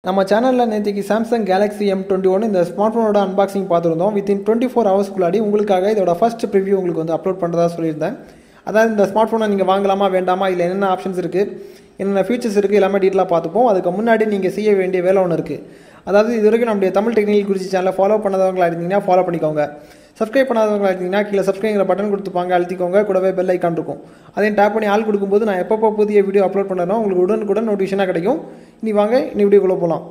நம்ம சேனலில் நேற்றுக்கு Samsung Galaxy M twenty one இந்த ஸ்மார்ட் ஃபோனோட அன்பாக்சிங் பார்த்துருந்தோம் வித்தின் டுவெண்ட்டி ஃபோர் ஹவர்ஸ்க்குள்ளாடி உங்களுக்காக இதோட ஃபர்ஸ்ட் ப்ரிவ்யூ உங்களுக்கு வந்து அப்லோட் பண்ணுறதா சொல்லியிருந்தேன் அதாவது இந்த ஸ்மார்ட் ஃபோனை நீங்கள் வாங்கலாமா வேண்டாமா இல்லை என்னென்ன ஆப்ஷன்ஸ் இருக்குது என்னென்ன ஃபீச்சர்ஸ் இருக்குது எல்லாமே டீட்டெயிலாக பார்த்துப்போம் அதுக்கு முன்னாடி நீங்கள் செய்ய வேண்டிய வேலை ஒன்று இருக்குது அதாவது இது வரைக்கும் நம்முடைய தமிழ் டெக்னிக்கல் குறிச்சி சேனலை ஃபாலோ பண்ணாதவங்களா இருந்தீங்கன்னா ஃபாலோ பண்ணிக்கோங்க சப்ஸ்கிரைப் பண்ணாதவங்களா இருந்தீங்கன்னா கீழே சப்ஸ்கிரைங்கிற பட்டன் கொடுத்துப்பாங்க அழுத்திக்கோங்க கூடவே பெல் ஐக்கான் இருக்கும் அதையும் டேப் பண்ணி ஆள் கொடுக்கும்போது நான் எப்பப்போ புதிய வீடியோ அப்லோட் பண்ணுறேனோ உங்களுக்கு உடனுக்குடன் நோட்டிஃபிகேஷனாக கிடைக்கும் இனி வாங்க இனி வீடியோக்குள்ளே போகலாம்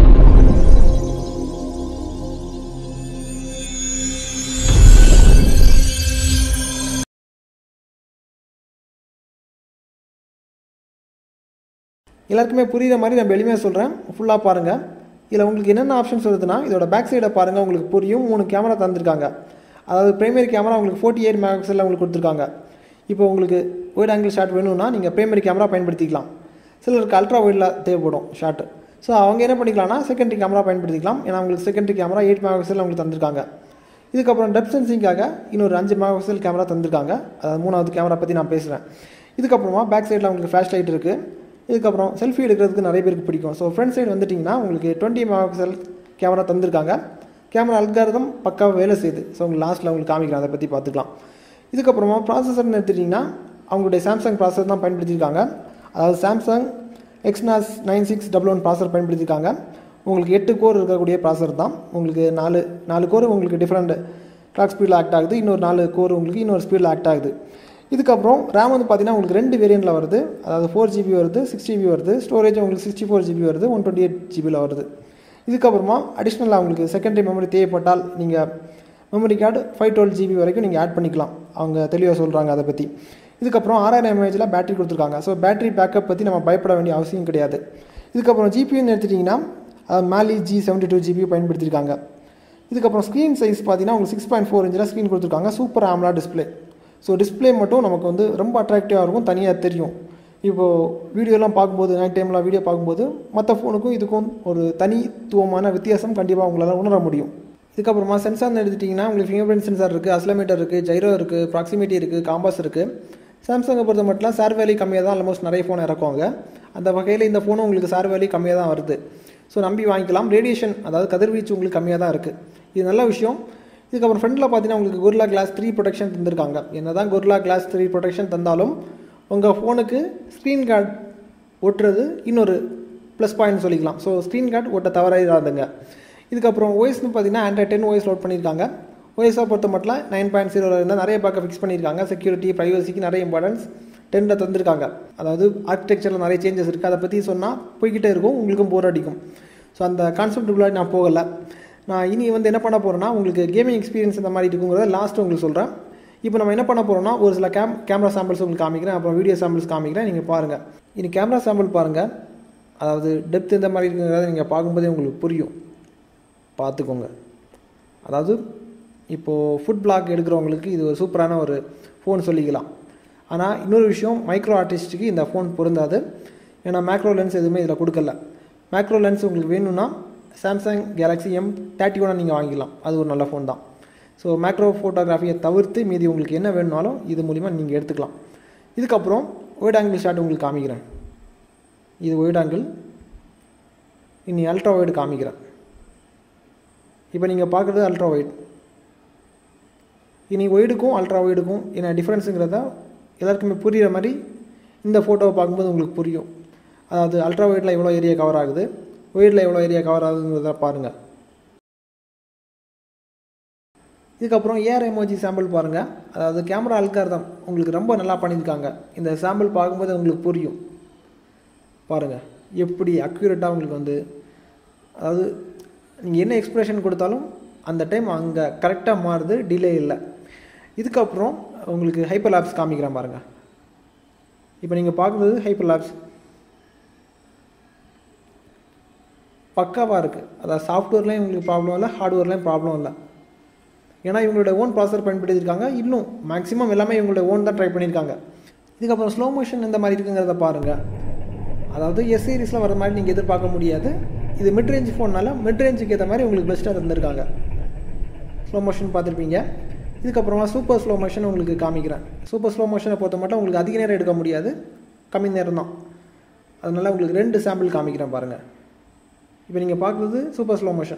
எல்லாருக்குமே புரியுற மாதிரி நான் எளிமையாக சொல்கிறேன் ஃபுல்லாக பாருங்கள் இதில் உங்களுக்கு என்னென்ன ஆப்ஷன்ஸ் வருதுன்னா இதோட பேக் சைடை பாருங்கள் உங்களுக்கு புரியும் மூணு கேமரா தந்திருக்காங்க அதாவது பிரைமரி கேமரா உங்களுக்கு ஃபோர்ட்டி எயிட் மெகா பிக்சலில் உங்களுக்கு கொடுத்துருக்காங்க இப்போ உங்களுக்கு ஒயிட் ஆங்கிள் ஷாட் வேணும்னா நீங்கள் பிரைமரி கேமரா பயன்படுத்திக்கலாம் சிலருக்கு அல்ட்ரா ஒயிடில் தேவைப்படும் ஷாட்டு ஸோ அவங்க என்ன பண்ணிக்கலாம்னா செகண்டரி கேமரா பயன்படுத்திக்கலாம் ஏன்னா உங்களுக்கு secondary camera eight mega pixel உங்களுக்கு தந்திருக்காங்க இதுக்கப்புறம் டெப் சென்சிங்காக இன்னொரு அஞ்சு மெகா பிக்சல் கேமரா தந்திருக்காங்க அதாவது மூணாவது கேமரா பற்றி நான் பேசுகிறேன் இதுக்கப்புறமா பேக் சைடில் உங்களுக்கு ஃப்ளாஷ் லைட் இருக்குது இதுக்கப்புறம் செல்ஃபி எடுக்கிறதுக்கு நிறைய பேருக்கு பிடிக்கும் ஸோ ஃப்ரண்ட் சைடு வந்துட்டிங்கன்னா உங்களுக்கு டுவெண்ட்டி மெகா பிக்சல் கேமரா தந்திருக்காங்க கேமரா அல்காரதம் பக்காவாக வேலை செய்யுது ஸோ உங்களுக்கு லாஸ்ட்டில் உங்களுக்கு காமிக்கிறேன் அதை பற்றி பார்த்துக்கலாம் இதுக்கப்புறமா ப்ராசஸர்னு எடுத்துட்டிங்கன்னா அவங்களுடைய சாம்சங் ப்ராசஸர் தான் பயன்படுத்தியிருக்காங்க அதாவது Samsung Exynos nine six double one processor பயன்படுத்தியிருக்காங்க உங்களுக்கு எட்டு கோர் இருக்கக்கூடிய ப்ராசர் தான் உங்களுக்கு நாலு நாலு கோர் உங்களுக்கு டிஃப்ரெண்ட் கிளாக் ஸ்பீடில் ஆக்ட் ஆகுது இன்னொரு நாலு கோர் உங்களுக்கு இன்னொரு ஸ்பீடில் ஆக்ட் ஆகுது இதுக்கப்புறம் ரேம் வந்து பார்த்தீங்கன்னா உங்களுக்கு ரெண்டு வேரியண்ட்டில் வருது அதாவது ஃபோர் ஜிபி வருது சிக்ஸ் ஜிபி வருது ஸ்டோரேஜ் உங்களுக்கு சிக்ஸ்டி ஃபோர் ஜிபி வருது ஒன் டுவெண்ட்டி எயிட் ஜிபியில் வருது இதுக்கப்புறமா அடிஷ்னலாக உங்களுக்கு செகண்டரி மெமரி தேவைப்பட்டால் நீங்கள் memory card five twelve GB வரைக்கும் நீங்கள் ஆட் பண்ணிக்கலாம் அவங்க தெளிவாக சொல்கிறாங்க அதை பற்றி இதுக்கப்புறம் ஆறாயிரம் எம்ஏஹெச்சில் பேட்டரி கொடுத்துருக்காங்க ஸோ பேட்டரி பேக்கப் பற்றி நம்ம பயப்பட வேண்டிய அவசியம் கிடையாது இதுக்கப்புறம் ஜிபின்னு எடுத்துட்டிங்கன்னா Mali G seventy two GB பயன்படுத்தியிருக்காங்க இதுக்கப்புறம் ஸ்க்ரீன் சைஸ் பார்த்தீங்கன்னா உங்களுக்கு சிக்ஸ் பாயிண்ட் ஃபோர் இன்ச்சில் ஸ்க்ரீன் கொடுத்துருக்காங்க super AMOLED display so display மட்டும் நமக்கு வந்து ரொம்ப அட்ராக்டிவாக இருக்கும் தனியாக தெரியும் இப்போது வீடியோலாம் பார்க்கும்போது நைட் டைமில் வீடியோ பார்க்கும்போது மற்ற ஃபோனுக்கும் இதுக்கும் ஒரு தனித்துவமான வித்தியாசம் கண்டிப்பாக உங்களால் உணர முடியும் இதுக்கப்புறமா சென்சார்னு எடுத்துட்டிங்கன்னா உங்களுக்கு ஃபிங்கர் பிரிண்ட் சென்சார் இருக்குது அஸ்லமீட்டர் இருக்குது ஜைரோ இருக்குது ப்ராக்சிமிட்டி இருக்குது காம்பாஸ் இருக்குது சாம்சங்கை பொறுத்த மட்டும் சார் வேலி கம்மியாக தான் ஆல்மோஸ்ட் நிறைய ஃபோன் இறக்குவாங்க அந்த வகையில் இந்த ஃபோனும் உங்களுக்கு சார் வேலி கம்மியாக தான் வருது ஸோ நம்பி வாங்கிக்கலாம் ரேடியேஷன் அதாவது கதிர்வீச்சு உங்களுக்கு கம்மியாக தான் இருக்குது இது நல்ல விஷயம் இதுக்கப்புறம் ஃப்ரண்ட்டில் பார்த்தீங்கன்னா உங்களுக்கு குர்லா கிளாஸ் த்ரீ ப்ரொடெக்ஷன் தந்திருக்காங்க என்ன தான் குர்லா கிளாஸ் த்ரீ ப்ரொடெக்ஷன் தந்தாலும் உங்கள் ஃபோனுக்கு ஸ்க்ரீன் கார்டு ஒட்டுறது இன்னொரு ப்ளஸ் பாயிண்ட் சொல்லிக்கலாம் ஸோ ஸ்க்ரீன் கார்டு ஒட்ட தவறாதுங்க இதுக்கப்புறம் ஓஎஸ்னு பார்த்தீங்கன்னா ஆண்ட்ராய்ட் டென் ஓஎஸ் லோட் பண்ணியிருக்காங்க ஓஎஸை பொறுத்த மட்டும் நைன் பாயிண்ட் ஜீரோவில் இருந்தால் நிறைய பார்க்க ஃபிக்ஸ் பண்ணியிருக்காங்க செக்யூரிட்டி ப்ரைவசிக்கு நிறைய இம்பார்ட்டன்ஸ் டென்னில் தந்திருக்காங்க அதாவது ஆர்கிடெக்சரில் நிறைய சேஞ்சஸ் இருக்குது அதை பற்றி சொன்னால் போய்கிட்டே இருக்கும் உங்களுக்கும் போர் அடிக்கும் ஸோ அந்த கான்செப்டுக்குள்ளே நான் போகலை நான் இனி வந்து என்ன பண்ண போகிறேன்னா உங்களுக்கு கேமிங் எக்ஸ்பீரியன்ஸ் இந்த மாதிரி இருக்குங்கிறத லாஸ்ட்டு உங்களுக்கு சொல்கிறேன் இப்போ நம்ம என்ன பண்ண போகிறோம்னா ஒரு சில கேம் கேமரா சாம்பிள்ஸ் உங்களுக்கு காமிக்கிறேன் அப்புறம் வீடியோ சாம்பிள்ஸ் காமிக்கிறேன் நீங்கள் பாருங்கள் இனி கேமரா சாம்பிள் பாருங்கள் அதாவது டெப்த் இந்த மாதிரி இருக்குங்கிறத நீங்கள் பார்க்கும்போதே உங்களுக்கு புரியும் பார்த்துக்கோங்க அதாவது இப்போது ஃபுட் பிளாக் எடுக்கிறவங்களுக்கு இது ஒரு சூப்பரான ஒரு ஃபோன் சொல்லிக்கலாம் ஆனால் இன்னொரு விஷயம் மைக்ரோ ஆர்டிஸ்ட்டுக்கு இந்த ஃபோன் பொருந்தாது ஏன்னா மேக்ரோ லென்ஸ் எதுவுமே இதில் கொடுக்கல மேக்ரோ லென்ஸ் உங்களுக்கு வேணும்னா சாம்சங் கேலக்ஸி எம் தேர்ட்டி ஒனை நீங்கள் வாங்கிக்கலாம் அது ஒரு நல்ல ஃபோன் தான் ஸோ மேக்ரோ ஃபோட்டோகிராஃபியை தவிர்த்து மீதி உங்களுக்கு என்ன வேணுனாலும் இது மூலிமா நீங்கள் எடுத்துக்கலாம் இதுக்கப்புறம் ஒயிட் ஆங்கிள் ஷாட் உங்களுக்கு காமிக்கிறேன் இது ஒயிட் ஆங்கிள் இனி அல்ட்ரா ஒயிட் காமிக்கிறேன் இப்போ நீங்கள் பார்க்குறது அல்ட்ரா ஒயிட் இனி ஒய்டுக்கும் அல்ட்ரா ஒய்டுக்கும் என்ன டிஃப்ரென்ஸுங்கிறத எல்லாருக்குமே புரிகிற மாதிரி இந்த ஃபோட்டோவை பார்க்கும்போது உங்களுக்கு புரியும் அதாவது அல்ட்ரா ஒயிட்டில் எவ்வளோ ஏரியா கவர் ஆகுது ஒயிட்டில் எவ்வளோ ஏரியா கவர் ஆகுதுங்கிறத பாருங்கள் இதுக்கப்புறம் ஏஆர் எமோஜி சாம்பிள் பாருங்கள் அதாவது கேமரா அல்காரதம் உங்களுக்கு ரொம்ப நல்லா பண்ணியிருக்காங்க இந்த சாம்பிள் பார்க்கும்போது உங்களுக்கு புரியும் பாருங்கள் எப்படி அக்யூரேட்டாக உங்களுக்கு வந்து அதாவது நீங்கள் என்ன எக்ஸ்ப்ரெஷன் கொடுத்தாலும் அந்த டைம் அங்கே கரெக்டாக மாறுது டிலே இல்லை இதுக்கப்புறம் உங்களுக்கு ஹைப்பர் லேப்ஸ் காமிக்கிறேன் பாருங்கள் இப்போ நீங்கள் பார்க்குறது ஹைப்பர் லேப்ஸ் பக்காவாக இருக்குது அதாவது சாஃப்ட்வேர்லேயும் உங்களுக்கு ப்ராப்ளம் இல்லை ஹார்ட்வேர்லேயும் ப்ராப்ளம் இல்லை ஏன்னா இவங்களோட ஓன் ப்ராசர் பயன்படுத்தியிருக்காங்க இன்னும் மேக்ஸிமம் எல்லாமே இவங்களோட ஓன் தான் ட்ரை பண்ணியிருக்காங்க இதுக்கப்புறம் ஸ்லோ மோஷன் இந்த மாதிரி இருக்குங்கிறத பாருங்கள் அதாவது எஸ் சீரிஸில் வர மாதிரி நீங்கள் எதிர்பார்க்க முடியாது இது மிட் ரேஞ்ச் ஃபோன்னால மிட் ரேஞ்சுக்கு ஏற்ற மாதிரி உங்களுக்கு பெஸ்ட்டாக தந்திருக்காங்க ஸ்லோ மோஷன் பார்த்துருப்பீங்க இதுக்கப்புறமா சூப்பர் ஸ்லோ மோஷன் உங்களுக்கு காமிக்கிறேன் சூப்பர் ஸ்லோ மோஷனை பொறுத்த மட்டும் உங்களுக்கு அதிக நேரம் எடுக்க முடியாது கம்மி நேரம் தான் அதனால் உங்களுக்கு ரெண்டு சாம்பிள் காமிக்கிறேன் பாருங்கள் இப்போ நீங்கள் பார்க்குறது சூப்பர் ஸ்லோ மோஷன்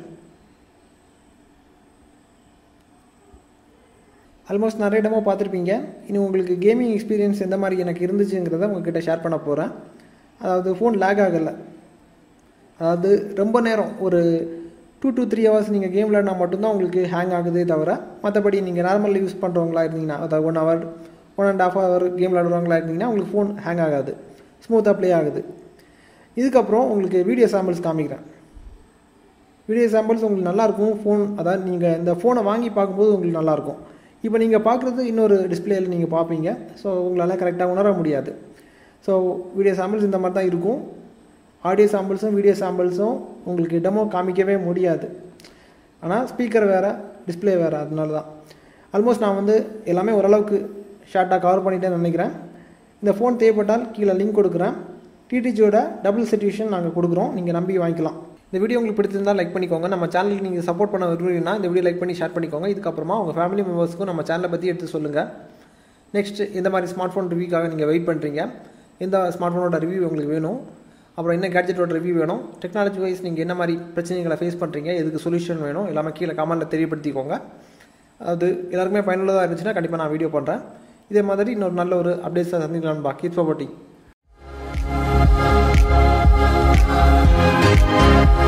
ஆல்மோஸ்ட் நிறைய இடமா பார்த்துருப்பீங்க இன்னும் உங்களுக்கு கேமிங் எக்ஸ்பீரியன்ஸ் எந்த மாதிரி எனக்கு இருந்துச்சுங்கிறத உங்ககிட்ட ஷேர் பண்ண போகிறேன் அதாவது ஃபோன் லேக் ஆகலை அதாவது ரொம்ப நேரம் ஒரு டூ டு த்ரீ ஹவர்ஸ் நீங்கள் கேம் விளையாடினா மட்டும்தான் உங்களுக்கு ஹேங் ஆகுதே தவிர மற்றபடி நீங்கள் நார்மல் யூஸ் பண்ணுறவங்களா இருந்தீங்கன்னா அதாவது one hour one and half hour game விளையாடுறவங்களா இருந்தீங்கன்னா உங்களுக்கு ஃபோன் ஹேங் ஆகாது ஸ்மூத்தாக ப்ளே ஆகுது இதுக்கப்புறம் உங்களுக்கு வீடியோ சாம்பிள்ஸ் காமிக்கிறேன் வீடியோ சாம்பிள்ஸ் உங்களுக்கு நல்லாயிருக்கும் ஃபோன் அதாவது நீங்கள் இந்த ஃபோனை வாங்கி பார்க்கும்போது உங்களுக்கு நல்லாயிருக்கும் இப்போ நீங்கள் பார்க்குறது இன்னொரு டிஸ்பிளேயில் நீங்கள் பார்ப்பீங்க ஸோ உங்களால் கரெக்டாக உணர முடியாது ஸோ வீடியோ சாம்பிள்ஸ் இந்த மாதிரி தான் இருக்கும் ஆடியோ சாம்பிள்ஸும் வீடியோ சாம்பிள்ஸும் உங்களுக்கு டெமோ காமிக்கவே முடியாது ஆனால் ஸ்பீக்கர் வேறு டிஸ்பிளே வேறு அதனால தான் ஆல்மோஸ்ட் நான் வந்து எல்லாமே ஓரளவுக்கு ஷார்ட்டாக கவர் பண்ணிட்டேன்னு நினைக்கிறேன் இந்த ஃபோன் தேவைப்பட்டால் கீழே லிங்க் கொடுக்குறேன் டிடிஜியோட டபுள் செட்டியூஷன் நாங்கள் கொடுக்குறோம் நீங்கள் நம்பி வாங்கிக்கலாம் இந்த வீடியோ உங்களுக்கு பிடிச்சிருந்தால் லைக் பண்ணிக்கோங்க நம்ம சேனலுக்கு நீங்கள் சப்போர்ட் பண்ண விரும்புறீங்கன்னா இந்த வீடியோ லைக் பண்ணி ஷேர் பண்ணிக்கோங்க இதுக்கப்புறமா உங்கள் ஃபேமிலி மெம்பர்ஸ்க்கும் நம்ம சேனலை பற்றி எடுத்து சொல்லுங்கள் நெக்ஸ்ட் இந்த மாதிரி ஸ்மார்ட் ஃபோன் ரிவ்யூக்காக நீங்கள் வெயிட் பண்ணுறீங்க இந்த ஸ்மார்ட் ஃபோனோட ரிவ்யூ உங்களுக்கு வேணும் அப்புறம் என்ன கேட்ஜெட்டோட ரிவ்யூ வேணும் டெக்னாலஜி வைஸ் நீங்கள் என்ன மாதிரி பிரச்சனைகளை ஃபேஸ் பண்ணுறீங்க எதுக்கு சொல்யூஷன் வேணும் எல்லாமே கீழே கமெண்ட்டில் தெரியப்படுத்திக்கோங்க அது எல்லாருக்குமே பயனுள்ளதாக இருந்துச்சுன்னா கண்டிப்பாக நான் வீடியோ பண்ணுறேன் இதே மாதிரி இன்னொரு நல்ல ஒரு அப்டேட்ஸை சந்திக்கலாம் பா கீப் சப்போர்ட்டிங்